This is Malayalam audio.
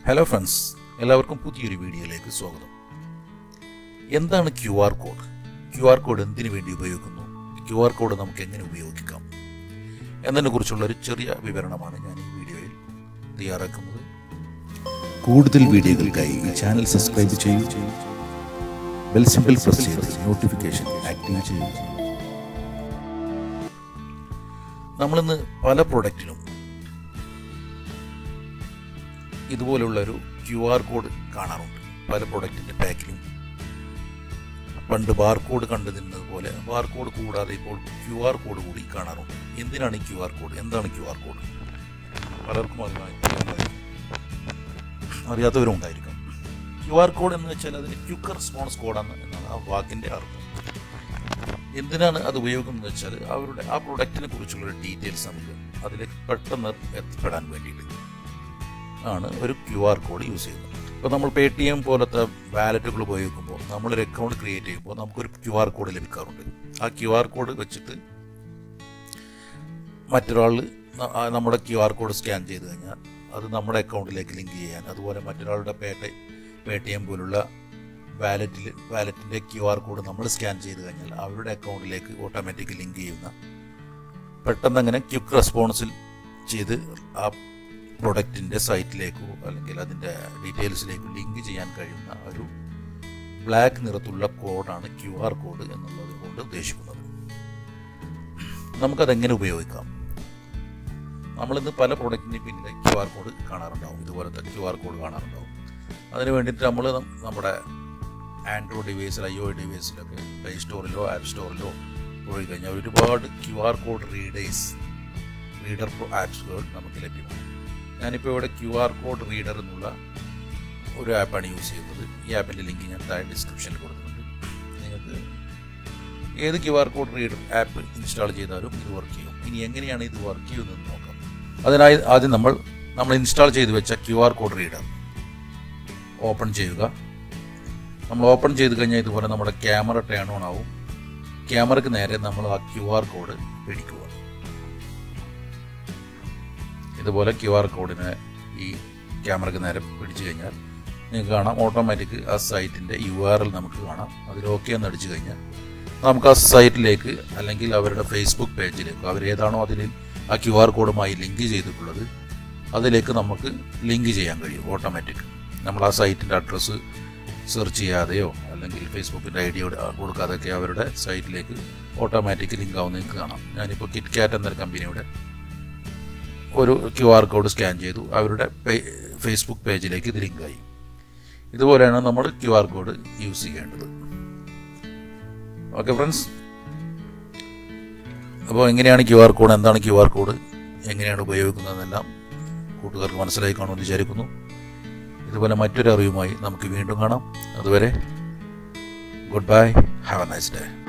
ഹലോ ഫ്രണ്ട്സ് എല്ലാവർക്കും പുതിയൊരു വീഡിയോയിലേക്ക് സ്വാഗതം എന്താണ് Q R code Q R code എന്തിനു വേണ്ടി ഉപയോഗിക്കുന്നു ക്യു ആർ കോഡ് നമുക്ക് എങ്ങനെ ഉപയോഗിക്കാം എന്നതിനെ കുറിച്ചുള്ള ഒരു ചെറിയ വിവരണമാണ് ഞാൻ ഈ വീഡിയോയിൽ തയ്യാറാക്കുന്നത് കൂടുതൽ വീഡിയോകൾക്കായി ഈ ചാനൽ സബ്സ്ക്രൈബ് ചെയ്യൂ ബെൽ സിമ്പിൾ പ്രസ് ചെയ്ത് നോട്ടിഫിക്കേഷൻ ആക്റ്റീവ് ചെയ്യൂ നമ്മളിന്ന് പല പ്രൊഡക്റ്റിലും ഇതുപോലുള്ള ഒരു ക്യു ആർ കോഡ് കാണാറുണ്ട് പല പ്രൊഡക്റ്റിൻ്റെ പാക്കിലും പണ്ട് ബാർ കോഡ് കണ്ടതിരുന്നത് പോലെ ബാർ കോഡ് കൂടാതെ ഇപ്പോൾ ക്യു ആർ കോഡ് കൂടി കാണാറുണ്ട് എന്തിനാണ് ഈ ക്യു ആർ കോഡ് എന്താണ് ക്യു ആർ കോഡ് പലർക്കും അറിയാമായിരിക്കും അറിയാത്തവരും ഉണ്ടായിരിക്കും ക്യു ആർ കോഡ് എന്ന് വെച്ചാൽ അതിന് ക്യുക്ക് റെസ്പോൺസ് കോഡാണ് എന്നാണ് ആ വാക്കിൻ്റെ അർത്ഥം എന്തിനാണ് അത് ഉപയോഗിക്കുന്നത് വെച്ചാൽ അവരുടെ ആ പ്രൊഡക്റ്റിനെ കുറിച്ചുള്ള ഡീറ്റെയിൽസ് നമുക്ക് അതിലേക്ക് പെട്ടെന്ന് എത്തിപ്പെടാൻ വേണ്ടിയിട്ട് ആണ് ഒരു ക്യു ആർ കോഡ് യൂസ് ചെയ്യുന്നത് ഇപ്പോൾ നമ്മൾ പേ ടി എം പോലത്തെ വാലറ്റുകൾ ഉപയോഗിക്കുമ്പോൾ നമ്മളൊരു അക്കൗണ്ട് ക്രിയേറ്റ് ചെയ്യുമ്പോൾ നമുക്കൊരു ക്യു ആർ കോഡ് ലഭിക്കാറുണ്ട് ആ ക്യു ആർ കോഡ് വെച്ചിട്ട് മറ്റൊരാൾ ന- ആ നമ്മുടെ ക്യു ആർ കോഡ് സ്കാൻ ചെയ്ത് കഴിഞ്ഞാൽ അത് നമ്മുടെ അക്കൗണ്ടിലേക്ക് ലിങ്ക് ചെയ്യാൻ അതുപോലെ മറ്റൊരാളുടെ pay T Paytm പോലുള്ള വാലറ്റിൽ വാലറ്റിൻ്റെ ക്യു ആർ കോഡ് നമ്മൾ സ്കാൻ ചെയ്ത് കഴിഞ്ഞാൽ അവരുടെ അക്കൗണ്ടിലേക്ക് ഓട്ടോമാറ്റിക് ലിങ്ക് ചെയ്യുന്ന പെട്ടെന്ന് അങ്ങനെ ക്വിക്ക് റെസ്പോൺസിൽ ചെയ്ത് ആ പ്രൊഡക്റ്റിൻ്റെ സൈറ്റിലേക്കോ അല്ലെങ്കിൽ അതിൻ്റെ ഡീറ്റെയിൽസിലേക്കോ ലിങ്ക് ചെയ്യാൻ കഴിയുന്ന ഒരു ബ്ലാക്ക് നിറത്തുള്ള കോഡാണ് ക്യു ആർ കോഡ് എന്നുള്ളത് കൊണ്ട് ഉദ്ദേശിക്കുന്നത് നമുക്കതെങ്ങനെ ഉപയോഗിക്കാം നമ്മളിന്ന് പല പ്രൊഡക്റ്റിൻ്റെ പിന്നിലെ ക്യു ആർ കോഡ് കാണാറുണ്ടാവും ഇതുപോലത്തെ ക്യു ആർ കോഡ് കാണാറുണ്ടാവും അതിന് വേണ്ടിയിട്ട് നമ്മൾ നമ്മുടെ ആൻഡ്രോയിഡ് ഡിവൈസിൽ ഐ ഒ ഡിവൈസിലൊക്കെ പ്ലേ സ്റ്റോറിലോ ആപ്പ് സ്റ്റോറിലോ പോയി കഴിഞ്ഞാൽ ഒരുപാട് Q R code readers reader ആപ്സുകൾ നമുക്ക് ലഭ്യമാണ് ഞാനിപ്പോൾ ഇവിടെ ക്യു ആർ കോഡ് റീഡർ എന്നുള്ള ഒരു ആപ്പാണ് യൂസ് ചെയ്യുന്നത് ഈ ആപ്പിൻ്റെ ലിങ്ക് ഞാൻ താഴെ ഡിസ്ക്രിപ്ഷനിൽ കൊടുക്കുന്നുണ്ട് നിങ്ങൾക്ക് ഏത് Q R code reader app install ചെയ്താലും ഇത് വർക്ക് ചെയ്യും ഇനി എങ്ങനെയാണ് ഇത് വർക്ക് ചെയ്യുന്നതെന്ന് നോക്കാം അതിനായി ആദ്യം നമ്മൾ നമ്മൾ ഇൻസ്റ്റാൾ ചെയ്ത് വെച്ച Q R code reader open ചെയ്യുക നമ്മൾ ഓപ്പൺ ചെയ്ത് കഴിഞ്ഞാൽ ഇതുപോലെ നമ്മുടെ ക്യാമറ ടേൺ ഓൺ ആവും ക്യാമറയ്ക്ക് നേരെ നമ്മൾ ആ ക്യു ആർ കോഡ് പിടിക്കുക ഇതുപോലെ ക്യു ആർ കോഡിനെ ഈ ക്യാമറയ്ക്ക് നേരെ പിടിച്ചു കഴിഞ്ഞാൽ നിങ്ങൾക്ക് കാണാം ഓട്ടോമാറ്റിക് ആ സൈറ്റിൻ്റെ യു ആർ എൽ നമുക്ക് കാണാം അതിൽ ഓക്കെ എന്ന് അടിച്ചു കഴിഞ്ഞാൽ നമുക്ക് ആ സൈറ്റിലേക്ക് അല്ലെങ്കിൽ അവരുടെ ഫേസ്ബുക്ക് പേജിലേക്ക് അവർ ഏതാണോ അതിൽ ആ ക്യു ആർ കോഡുമായി ലിങ്ക് ചെയ്തിട്ടുള്ളത് അതിലേക്ക് നമുക്ക് ലിങ്ക് ചെയ്യാൻ കഴിയും ഓട്ടോമാറ്റിക് നമ്മൾ ആ സൈറ്റിൻ്റെ അഡ്രസ്സ് സെർച്ച് ചെയ്യാതെയോ അല്ലെങ്കിൽ ഫേസ്ബുക്കിൻ്റെ ഐ ഡി കൊടുക്കാതെയൊക്കെ അവരുടെ സൈറ്റിലേക്ക് ഓട്ടോമാറ്റിക് ലിങ്ക് ആവുന്ന നിങ്ങൾക്ക് കാണാം ഞാനിപ്പോൾ കിറ്റ് കാറ്റ് എന്നൊരു കമ്പനിയുടെ ഒരു ക്യു ആർ കോഡ് സ്കാൻ ചെയ്തു അവരുടെ പേ- ഫേസ്ബുക്ക് പേജിലേക്ക് ഇത് ലിങ്കായി ഇതുപോലെയാണ് നമ്മൾ ക്യു ആർ കോഡ് യൂസ് ചെയ്യേണ്ടത് ഓക്കെ ഫ്രണ്ട്സ് അപ്പോൾ എങ്ങനെയാണ് ക്യു ആർ കോഡ് എന്താണ് ക്യു ആർ കോഡ് എങ്ങനെയാണ് ഉപയോഗിക്കുന്നതെന്നെല്ലാം കൂട്ടുകാർക്ക് മനസ്സിലായി കാണുമെന്ന് വിചാരിക്കുന്നു ഇതുപോലെ മറ്റൊരു അറിവുമായി നമുക്ക് വീണ്ടും കാണാം അതുവരെ goodbye have a nice day